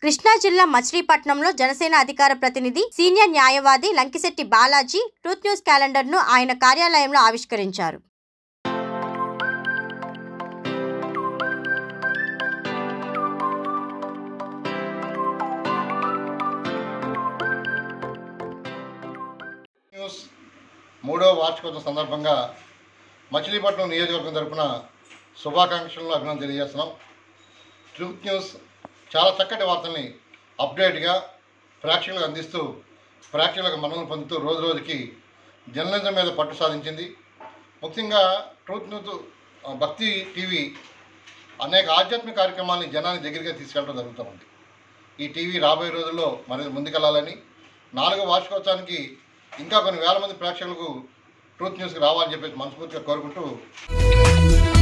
కృష్ణా జిల్లా మచిలీపట్నంలో జనసేన అధికార ప్రతినిధి సీనియర్ న్యాయవాది లంకిశెట్టి బాలాజీ ట్రూత్ న్యూస్ క్యాలెండర్ను ఆయన కార్యాలయంలో ఆవిష్కరించారు న్యూస్ మూడవ వార్షికోత్సవం సందర్భంగా మచిలీపట్నం నియోజకవర్గం తరపున శుభాకాంక్షలను అభినందన తెలియజేస్తున్నాం ట్రూత్ న్యూస్ చాలా చక్కటి వార్తల్ని అప్డేట్గా ప్రేక్షకులకు అందిస్తూ ప్రేక్షకులకు మన్నలు పొందుతూ రోజు రోజుకి జర్నలిజం మీద పట్టు సాధించింది ముఖ్యంగా ట్రూత్ న్యూస్ ఆ, భక్తి టీవీ అనేక ఆధ్యాత్మిక కార్యక్రమాలని జనాన్ని దగ్గరగా తీసుకెళ్ళడం జరుగుతూ ఉంది ఈ టీవీ రాబోయే రోజుల్లో మరి ముందుకెళ్ళాలని నాలుగో వార్షికోత్సవానికి ఇంకా కొన్ని వేల మంది ప్రేక్షకులకు ట్రూత్ న్యూస్కి రావాలని చెప్పేసి మనస్ఫూర్తిగా కోరుకుంటూ